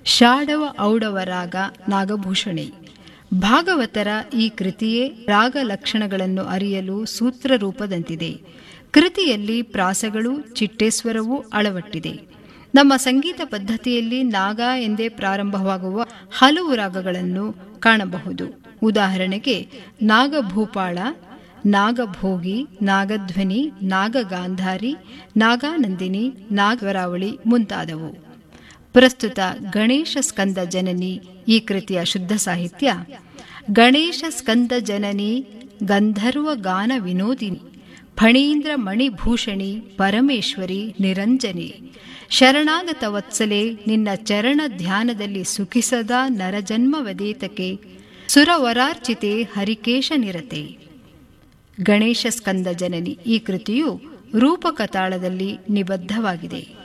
ಶಾಡವ ಔಡವ ರಾಗ ನಾಗಭೂಷಣಿ ಭಾಗವತರ ಈ ಕೃತಿಯೇ ರಾಗ ಲಕ್ಷಣಗಳನ್ನು ಅರಿಯಲು ಸೂತ್ರ ರೂಪದಂತಿದೆ ಕೃತಿಯಲ್ಲಿ ಪ್ರಾಸಗಳು ಚಿಟ್ಟೇಶ್ವರವೂ ಅಳವಟ್ಟಿದೆ ನಮ್ಮ ಸಂಗೀತ ಪದ್ಧತಿಯಲ್ಲಿ ನಾಗ ಎಂದೇ ಪ್ರಾರಂಭವಾಗುವ ಹಲವು ರಾಗಗಳನ್ನು ಕಾಣಬಹುದು ಉದಾಹರಣೆಗೆ ನಾಗಭೂಪಾಳ ನಾಗಭೋಗಿ ನಾಗಧ್ವನಿ ನಾಗಗಾಂಧಾರಿ ನಾಗಾನಂದಿನಿ ನಾಗವರಾವಳಿ ಮುಂತಾದವು ಪ್ರಸ್ತುತ ಗಣೇಶ ಸ್ಕಂದ ಜನನಿ ಈ ಕೃತಿಯ ಶುದ್ಧ ಸಾಹಿತ್ಯ ಗಣೇಶ ಸ್ಕಂದ ಜನನಿ ಗಂಧರ್ವ ಗಾನ ವಿನೋದಿನಿ ಫಣೀಂದ್ರ ಮಣಿಭೂಷಣಿ ಪರಮೇಶ್ವರಿ ನಿರಂಜನಿ ಶರಣಾಗತ ವತ್ಸಲೆ ನಿನ್ನ ಚರಣ ಧ್ಯಾನದಲ್ಲಿ ಸುಖಿಸದ ನರಜನ್ಮವದೇತಕೆ ಸುರವರಾರ್ಚಿತೆ ಹರಿಕೇಶ ನಿರತೆ ಗಣೇಶ ಸ್ಕಂದ ಜನನಿ ಈ ಕೃತಿಯು ರೂಪಕ ತಾಳದಲ್ಲಿ ನಿಬದ್ಧವಾಗಿದೆ